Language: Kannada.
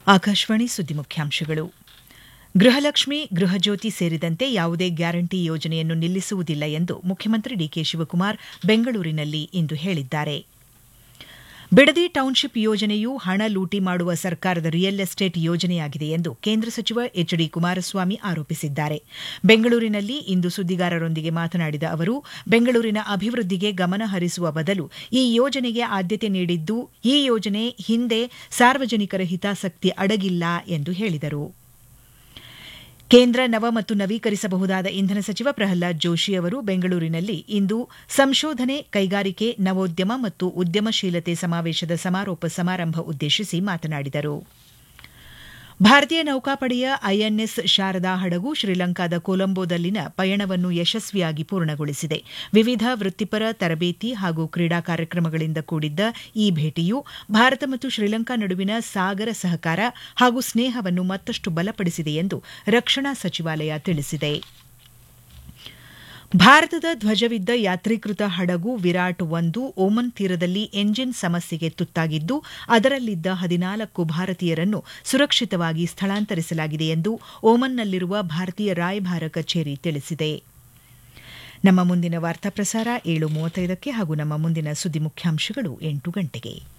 ಆಕಾಶವಾಣಿ ಸುದ್ದಿ ಮುಖ್ಯಾಂಶಗಳು ಗೃಹಲಕ್ಷ್ಮಿ ಗೃಹಜ್ಯೋತಿ ಸೇರಿದಂತೆ ಯಾವುದೇ ಗ್ಯಾರಂಟಿ ಯೋಜನೆಯನ್ನು ನಿಲ್ಲಿಸುವುದಿಲ್ಲ ಎಂದು ಮುಖ್ಯಮಂತ್ರಿ ಡಿಕೆ ಶಿವಕುಮಾರ್ ಬೆಂಗಳೂರಿನಲ್ಲಿ ಇಂದು ಹೇಳಿದ್ದಾರೆ ಬಿಡದಿ ಟೌನ್ಶಿಪ್ ಯೋಜನೆಯು ಹಣ ಲೂಟಿ ಮಾಡುವ ಸರ್ಕಾರದ ರಿಯಲ್ ಎಸ್ಟೇಟ್ ಯೋಜನೆಯಾಗಿದೆ ಎಂದು ಕೇಂದ್ರ ಸಚಿವ ಎಚ್ ಡಿ ಕುಮಾರಸ್ವಾಮಿ ಆರೋಪಿಸಿದ್ದಾರೆ ಬೆಂಗಳೂರಿನಲ್ಲಿ ಇಂದು ಸುದ್ದಿಗಾರರೊಂದಿಗೆ ಮಾತನಾಡಿದ ಅವರು ಬೆಂಗಳೂರಿನ ಅಭಿವೃದ್ಧಿಗೆ ಗಮನ ಹರಿಸುವ ಬದಲು ಈ ಯೋಜನೆಗೆ ಆದ್ಯತೆ ನೀಡಿದ್ದು ಈ ಯೋಜನೆ ಹಿಂದೆ ಸಾರ್ವಜನಿಕರ ಹಿತಾಸಕ್ತಿ ಅಡಗಿಲ್ಲ ಎಂದು ಹೇಳಿದರು ಕೇಂದ್ರ ನವ ಮತ್ತು ನವೀಕರಿಸಬಹುದಾದ ಇಂಧನ ಸಚಿವ ಪ್ರಹ್ಲಾದ್ ಜೋಶಿ ಅವರು ಬೆಂಗಳೂರಿನಲ್ಲಿ ಇಂದು ಸಂಶೋಧನೆ ಕೈಗಾರಿಕೆ ನವೋದ್ಯಮ ಮತ್ತು ಉದ್ಯಮಶೀಲತೆ ಸಮಾವೇಶದ ಸಮಾರೋಪ ಸಮಾರಂಭ ಉದ್ದೇಶಿಸಿ ಮಾತನಾಡಿದರು ಭಾರತೀಯ ನೌಕಾಪಡೆಯ ಐಎನ್ಎಸ್ ಶಾರದಾ ಹಡಗು ಶ್ರೀಲಂಕಾದ ಕೊಲಂಬೋದಲ್ಲಿನ ಪಯಣವನ್ನು ಯಶಸ್ವಿಯಾಗಿ ಪೂರ್ಣಗೊಳಿಸಿದೆ ವಿವಿಧ ವೃತ್ತಿಪರ ತರಬೇತಿ ಹಾಗೂ ಕ್ರೀಡಾ ಕಾರ್ಯಕ್ರಮಗಳಿಂದ ಕೂಡಿದ್ದ ಈ ಭೇಟಿಯು ಭಾರತ ಮತ್ತು ಶ್ರೀಲಂಕಾ ನಡುವಿನ ಸಾಗರ ಸಹಕಾರ ಹಾಗೂ ಸ್ನೇಹವನ್ನು ಮತ್ತಷ್ಟು ಬಲಪಡಿಸಿದೆ ಎಂದು ರಕ್ಷಣಾ ಸಚಿವಾಲಯ ತಿಳಿಸಿದೆ ಭಾರತದ ಧ್ವಜವಿದ್ದ ಯಾತ್ರೀಕೃತ ಹಡಗು ವಿರಾಟ್ ಒಂದು ಓಮನ್ ತೀರದಲ್ಲಿ ಎಂಜಿನ್ ಸಮಸ್ಯೆಗೆ ತುತ್ತಾಗಿದ್ದು ಅದರಲ್ಲಿದ್ದ ಹದಿನಾಲ್ಕು ಭಾರತೀಯರನ್ನು ಸುರಕ್ಷಿತವಾಗಿ ಸ್ಥಳಾಂತರಿಸಲಾಗಿದೆ ಎಂದು ಓಮನ್ನಲ್ಲಿರುವ ಭಾರತೀಯ ರಾಯಭಾರ ಕಚೇರಿ ತಿಳಿಸಿದೆ ನಮ್ಮ ಮುಂದಿನ ವಾರ್ತಾ ಪ್ರಸಾರ ಏಳು ಮೂವತ್ತೈದಕ್ಕೆ ಹಾಗೂ ನಮ್ಮ ಮುಂದಿನ ಸುದ್ದಿ ಮುಖ್ಯಾಂಶಗಳು ಎಂಟು ಗಂಟೆಗೆ